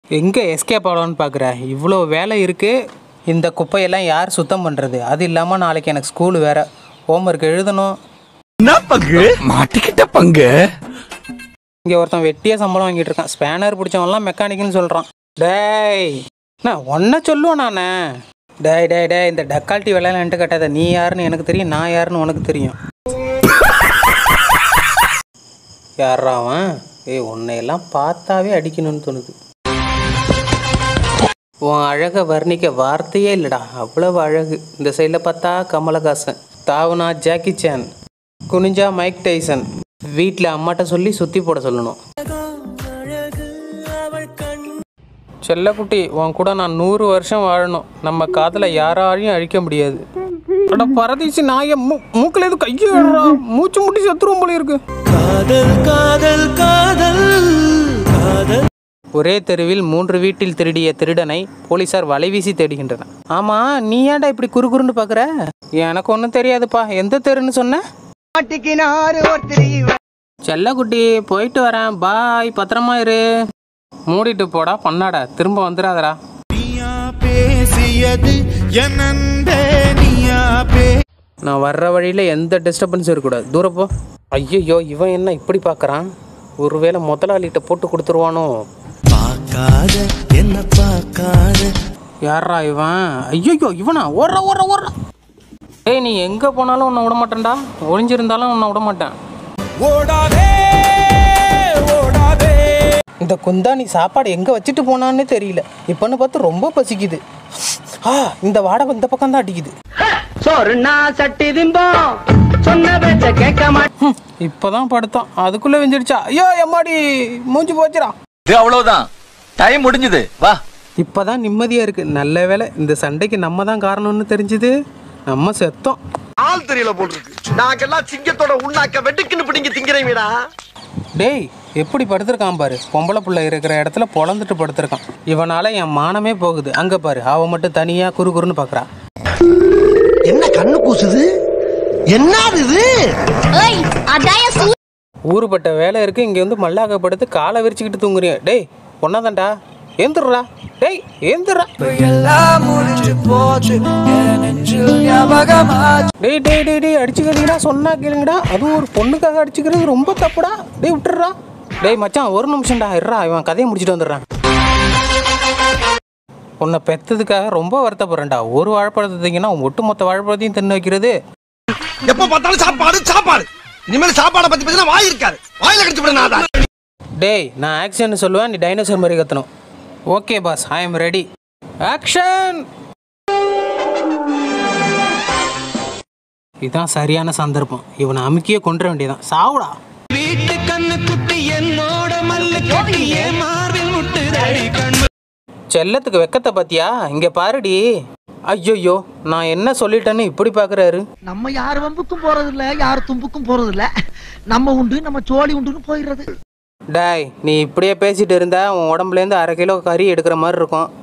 எங்கே எஸ்கேப் ஆகலான்னு பார்க்குற இவ்வளோ வேலை இருக்குது இந்த குப்பையெல்லாம் யார் சுத்தம் பண்ணுறது அது இல்லாமல் நாளைக்கு எனக்கு ஸ்கூல் வேறு ஹோம்ஒர்க் எழுதணும் என்ன பங்கு மாட்டிக்கிட்ட பங்கு இங்கே ஒருத்தன் வெட்டியாக சம்பளம் வாங்கிட்டு இருக்கான் ஸ்பேனர் பிடிச்சவன்லாம் மெக்கானிக்னு சொல்கிறான் டேய் நான் ஒன்றை சொல்லுவேன் நானே டேய் டேய் டேய் இந்த டக்கால்ட்டி வேலையெல்லாம் என்கிட்ட கட்டாத நீ யாருன்னு எனக்கு தெரியும் நான் யாருன்னு உனக்கு தெரியும் யாரா அவன் ஏய் உன்னையெல்லாம் பார்த்தாவே அடிக்கணும்னு தோணுது உன் அழகை வர்ணிக்க வார்த்தையே இல்லைடா அவ்வளவு அழகு இந்த சைடில் பார்த்தா கமலஹாசன் தாவுனா ஜாக்கி சான் குனிஞ்சா மைக் டைசன் வீட்டில் அம்மாட்ட சொல்லி சுற்றி போட சொல்லணும் செல்லக்குட்டி உன் கூட நான் நூறு வருஷம் வாழணும் நம்ம காதலை யாராலையும் அழிக்க முடியாது அட பரதீசி நாய மூ மூக்கில் எதுவும் கையை விடுறா மூச்சு முட்டி செத்துருவோம் போல இருக்கு காதல் காதல் காதல் காதல் ஒரே தெருவில் மூன்று வீட்டில் திருடிய திருடனை போலீசார் வலைவீசி தேடுகின்றனர் ஆமா நீ ஏன்டா இப்படி குறுகுறுன்னு பார்க்குற எனக்கு ஒன்றும் தெரியாதுப்பா எந்த தெருன்னு சொன்ன செல்லக்குட்டி போயிட்டு வரேன் பாய் பத்திரமா இரு மூடிட்டு போடா பண்ணாடா திரும்ப வந்துடாதடா நீயா பேசியது என் அன்பே நீயா பே நான் வர்ற வழியில் எந்த டிஸ்டர்பன்ஸும் இருக்கக்கூடாது தூரம் போ ஐயோ இவன் என்ன இப்படி பார்க்குறான் ஒருவேளை முதலாளிகிட்ட போட்டு கொடுத்துருவானோ பார்க்காத என்ன பார்க்காத யாரா இவன் ஐயோ இவனா ஓடுற ஓடுற ஓடுற ஏய் நீ எங்கே போனாலும் உன்னை விட மாட்டேன்டா ஒளிஞ்சிருந்தாலும் உன்னை விட மாட்டேன் ஓடாதே ஓடாதே இந்த குந்தாணி சாப்பாடு எங்கே வச்சுட்டு போனான்னு தெரியல இப்போன்னு பார்த்து ரொம்ப பசிக்குது ஆ இந்த வாடை இந்த பக்கம் தான் அடிக்குது சொன்னா சட்டி திம்போம் சொன்ன பேச்ச கேட்க மாட்டேன் ஹம், இப்பதான் படுத்தோம் அதுக்குள்ளே வெஞ்சிடுச்சா ஐயோ எம்மாடி மூஞ்சி போச்சுடா இது அவ்வளவுதான் டைம் முடிஞ்சது வா இப்பதான் நிம்மதியா இருக்கு நல்ல வேளை இந்த சண்டைக்கு நம்ம தான் காரணம்னு தெரிஞ்சுது நம்ம செத்தோம் ஆள் தெரியல போல் இருக்கு நாங்கெல்லாம் சிங்கத்தோட உண்ணாக்க வெட்டுக்குன்னு பிடிங்க திங்கிறீங்கடா டேய் எப்படி படுத்திருக்கான் பாரு பொம்பளை புள்ள இருக்கிற இடத்துல பொழந்துட்டு படுத்திருக்கான் இவனால என் மானமே போகுது அங்க பாரு அவ மட்டும் தனியா குறு குறுன்னு பாக்குறா என்ன கண்ணு கூசுது என்னது இது ஏய் அதாய சூ ஊருப்பட்ட வேலை இருக்கு இங்க வந்து மல்லாக்க படுத்து காலை விரிச்சுக்கிட்டு தூங்குறிய டேய் ஒன்னாதான்டா ஏந்துடுறா டேய் ஏந்துடுறா டேய் டேய் டேய் டேய் அடிச்சுக்கிறீங்கடா சொன்னா கேளுங்கடா அதுவும் ஒரு பொண்ணுக்காக அடிச்சுக்கிறது ரொம்ப தப்புடா டேய் விட்டுடுறா டேய் மச்சான் ஒரு நிமிஷம்டா இருடா இவன் கதையை முடிச்சிட்டு வந்துடுறான் உன்னை பெத்ததுக்காக ரொம்ப வருத்தப்படுறேன்டா ஒரு வாழைப்பழத்தை திங்கன்னா ஒட்டு மொத்த வாழைப்பழத்தையும் தின்னு வைக்கிறது எப்ப பார்த்தாலும் சாப்பாடு சாப்பாடு இனிமேல் சாப்பாடை பத்தி பேசினா வாய் இருக்காது வாயில கடிச்சு விட நான் டேய் நான் ஆக்ஷன் சொல்லுவேன் நீ டைனோசர் மாதிரி கத்தணும் okay boss I am ready action இதான் சரியான சந்தர்ப்பம் இவனை அமுக்கியே கொண்டுற வேண்டியதான் சாவுடா வீட்டு கண்ணு குட்டி என்னோட மல்லு கட்டி என் மார்பில் முட்டுதடி கண்ணு செல்லத்துக்கு வெக்கத்தை பாத்தியா இங்க பாருடி ஐயோயோ நான் என்ன சொல்லிட்டேன்னு இப்படி பாக்குறாரு நம்ம யார் வம்புக்கும் போறது இல்ல யார் தும்புக்கும் போறது இல்ல நம்ம உண்டு நம்ம சோழி உண்டுன்னு போயிடுறது டேய் நீ இப்படியே பேசிட்டு இருந்தா உன் உடம்புலேருந்து அரை கிலோ கறி எடுக்கிற மாதிரி இருக்கும்